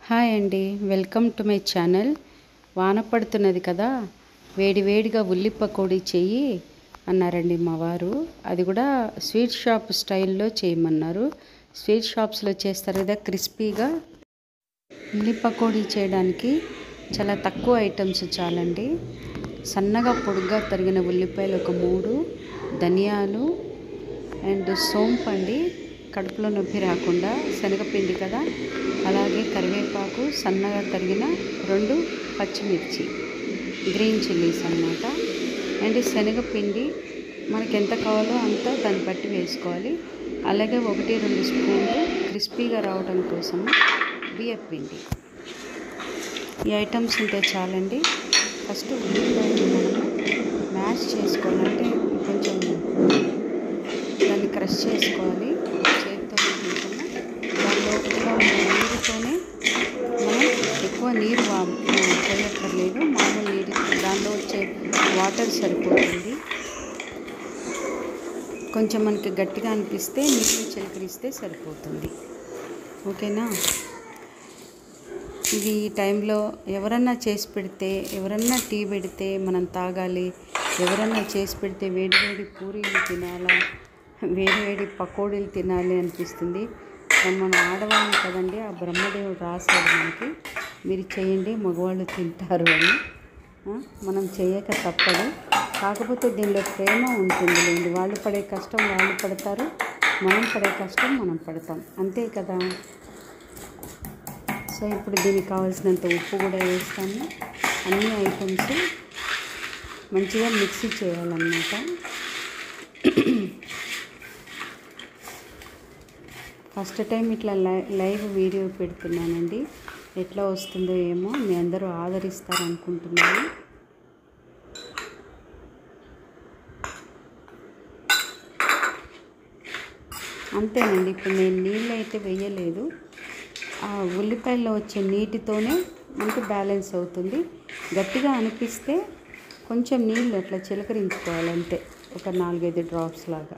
hi అండి welcome to my channel వాన పడుతున్నది కదా వేడి వేడిగా ఉల్లి పకోడీ చెయ్యి అన్నారండి మా వారు అది కూడా స్వీట్ షాప్ స్టైల్లో చేయమన్నారు స్వీట్ షాప్స్లో చేస్తారు కదా క్రిస్పీగా ఉల్లి పకోడీ చేయడానికి చాలా తక్కువ ఐటమ్స్ చాలండి సన్నగా పొడుగ్గా తరిగిన ఉల్లిపాయలు ఒక మూడు ధనియాలు అండ్ సోంపు అండి కడుపులో నొప్పి రాకుండా శనగపిండి కదా అలాగే కరివేపాకు సన్నగా తరిగిన రెండు పచ్చిమిర్చి గ్రీన్ చిల్లీస్ అన్నమాట అండ్ శనగపిండి మనకి ఎంత కావాలో అంత దాన్ని బట్టి వేసుకోవాలి అలాగే ఒకటి రెండు స్పూన్లు క్రిస్పీగా రావడం కోసం బియ్యం పిండి ఈ ఐటమ్స్ ఉంటే చాలండి ఫస్ట్ ఉల్లిపాయలు మనము మ్యాష్ చేసుకోవాలంటే కొంచెం దాన్ని క్రష్ చేసుకోవాలి చేతితో కొంచెము దానిలో ఒకటిగా ఉన్న నీరుతోనే మనం ఎక్కువ నీరు వా పోయక్కర్లేదు మామూలు నీరు దానిలో వచ్చే వాటర్ సరిపోతుంది కొంచెం మనకి గట్టిగా అనిపిస్తే నీళ్ళు చిలకరిస్తే సరిపోతుంది ఓకేనా ఇది ఈ టైంలో ఎవరన్నా చేసి పెడితే ఎవరన్నా టీ పెడితే మనం తాగాలి ఎవరన్నా చేసి పెడితే వేడి వేడి పూరీలు తినాలా వేడి వేడి పకోడీలు తినాలి అనిపిస్తుంది కానీ మనం ఆడవాళ్ళం కదండి ఆ బ్రహ్మదేవుడు రాశాడు మనకి మీరు చేయండి మగవాళ్ళు తింటారు అని ఆ, మనం చేయక తప్పదు కాకపోతే దీనిలో ప్రేమ ఉంటుంది లేండి వాళ్ళు పడే కష్టం వాళ్ళు పడతారు మనం పడే కష్టం మనం పడతాం అంతే కదా సో ఇప్పుడు దీనికి కావాల్సినంత ఉప్పు కూడా వేస్తాము అన్ని ఐటమ్స్ మంచిగా మిక్సీ చేయాలన్నమాట ఫస్ట్ టైం ఇట్లా లై లైవ్ వీడియో పెడుతున్నానండి ఎట్లా వస్తుందో ఏమో మీ అందరూ ఆదరిస్తారు అనుకుంటున్నాను అంతేనండి ఇప్పుడు నేను నీళ్ళు అయితే వేయలేదు ఆ ఉల్లిపాయల్లో వచ్చే నీటితోనే మనకు బ్యాలెన్స్ అవుతుంది గట్టిగా అనిపిస్తే కొంచెం నీళ్ళు అట్లా చిలకరించుకోవాలి అంతే ఒక నాలుగైదు డ్రాప్స్ లాగా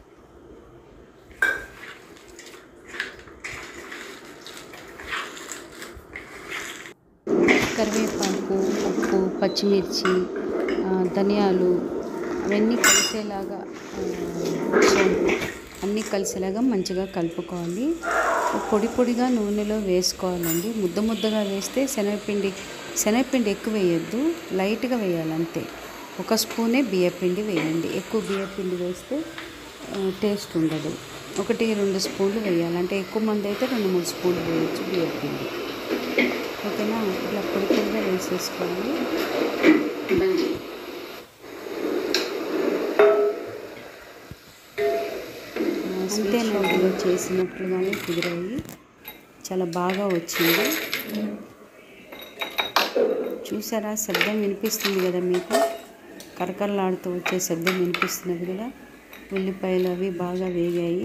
కరివేపాకు ఉప్పు పచ్చిమిర్చి ఆ, ధనియాలు అవన్నీ కలిసేలాగా ఆ, సోంపు అన్నీ కలిసేలాగా మంచిగా కలుపుకోవాలి పొడి పొడిగా నూనెలో వేసుకోవాలండి ముద్ద ముద్దగా వేస్తే శనగపిండి శనగపిండి ఎక్కువ వేయొద్దు లైట్గా వేయాలి అంతే ఒక స్పూనే బియ్యపిండి వేయండి ఎక్కువ బియ్యపిండి వేస్తే ఆ, టేస్ట్ ఉండదు ఒకటి రెండు స్పూన్లు వేయాలి అంటే ఎక్కువ మంది అయితే రెండు మూడు స్పూన్లు వేయచ్చు బియ్యపిండి ఓకేనా ఇట్లా పొడి పొడిగా వేసేసుకోవాలి అంతేనండి చేసినట్లుగానే కుదిరాయి చాలా బాగా వచ్చింది చూసారా శబ్దం వినిపిస్తుంది కదా మీకు కరకరలాడుతూ వచ్చే శబ్దం వినిపిస్తున్నది కదా ఉల్లిపాయలు అవి బాగా వేగాయి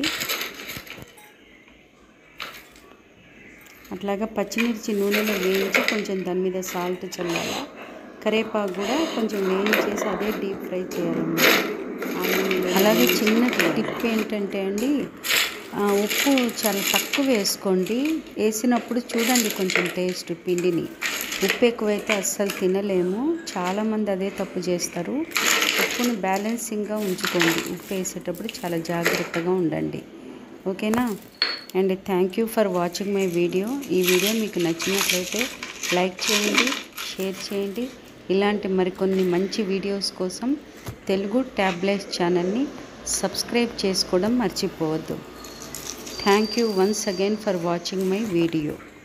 అట్లాగా పచ్చిమిర్చి నూనెలో వేయించి కొంచెం దాని మీద సాల్ట్ చల్లాలా కరేపాకు కూడా కొంచెం వేయించేసి అదే డీప్ ఫ్రై చేయాలన్నమాట ఆయిల్ అలాగే చిన్న టిప్ ఏంటంటే అండి ఆ, ఉప్పు చాలా తక్కువ వేసుకోండి వేసినప్పుడు చూడండి కొంచెం టేస్ట్ పిండిని ఉప్పు ఎక్కువైతే అస్సలు తినలేము చాలామంది అదే తప్పు చేస్తారు ఉప్పును బ్యాలెన్సింగ్గా ఉంచుకోండి ఉప్పు వేసేటప్పుడు చాలా జాగ్రత్తగా ఉండండి ఓకేనా and thank you for watching my video ఈ వీడియో మీకు నచ్చినట్లయితే లైక్ చేయండి షేర్ చేయండి ఇలాంటి మరికొన్ని మంచి వీడియోస్ కోసం తెలుగు ట్యాబ్లెట్స్ ఛానల్ని సబ్స్క్రైబ్ చేసుకోవడం మర్చిపోవద్దు thank you once again for watching my video